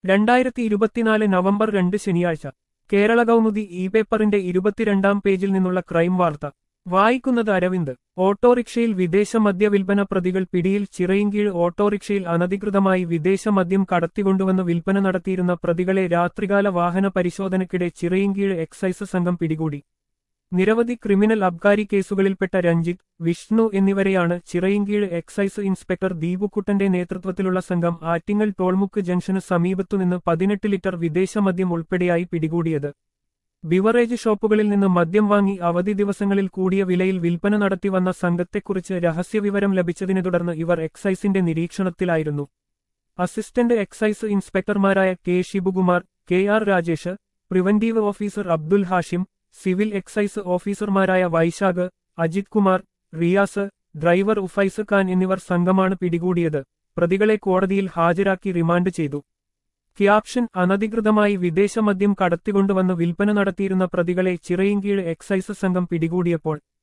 രണ്ടായിരത്തി ഇരുപത്തിനാല് നവംബർ രണ്ട് ശനിയാഴ്ച കേരള കൗമുദി ഇ പേപ്പറിന്റെ ഇരുപത്തിരണ്ടാം പേജിൽ നിന്നുള്ള ക്രൈം വാർത്ത വായിക്കുന്നത് അരവിന്ദ് ഓട്ടോറിക്ഷയിൽ വിദേശ മദ്യ വിൽപ്പന പ്രതികൾ പിടിയിൽ ചിറയിൻകീഴ് ഓട്ടോറിക്ഷയിൽ അനധികൃതമായി വിദേശ മദ്യം കടത്തിക്കൊണ്ടുവന്ന് വിൽപ്പന നടത്തിയിരുന്ന പ്രതികളെ രാത്രികാല വാഹന പരിശോധനയ്ക്കിടെ ചിറയിൻകീഴ് എക്സൈസ് സംഘം പിടികൂടി നിരവധി ക്രിമിനൽ അബ്കാരി കേസുകളിൽപ്പെട്ട രഞ്ജിത്ത് വിഷ്ണു എന്നിവരെയാണ് ചിറയിൻകീഴ് എക്സൈസ് ഇൻസ്പെക്ടർ ദീപുക്കുട്ടന്റെ നേതൃത്വത്തിലുള്ള സംഘം ആറ്റിങ്ങൽ ടോൾമുക്ക് ജംഗ്ഷന് സമീപത്തുനിന്ന് പതിനെട്ട് ലിറ്റർ വിദേശ മദ്യം ഉൾപ്പെടെയായി പിടികൂടിയത് ബിവറേജ് ഷോപ്പുകളിൽ നിന്ന് മദ്യം വാങ്ങി അവധി ദിവസങ്ങളിൽ കൂടിയ വിലയിൽ വിൽപ്പന നടത്തി വന്ന സംഘത്തെക്കുറിച്ച് രഹസ്യവിവരം ലഭിച്ചതിനെ തുടർന്ന് ഇവർ എക്സൈസിന്റെ നിരീക്ഷണത്തിലായിരുന്നു അസിസ്റ്റന്റ് എക്സൈസ് ഇൻസ്പെക്ടർമാരായ K Sivakumar K R Rajesh preventive officer Abdul Hashim civil excise ഓഫീസർമാരായ വൈശാഖ് അജിത് കുമാർ റിയാസ് ഡ്രൈവർ ഉഫൈസ് ഖാൻ എന്നിവർ സംഘമാണ് പിടികൂടിയത് പ്രതികളെ കോടതിയിൽ ഹാജരാക്കി റിമാൻഡ് ചെയ്തു ക്യാപ്ഷൻ അനധികൃതമായി വിദേശ മദ്യം കടത്തിക്കൊണ്ടുവന്ന് വിൽപ്പന നടത്തിയിരുന്ന പ്രതികളെ ചിറയിൻകീഴ് എക്സൈസ് സംഘം പിടികൂടിയപ്പോൾ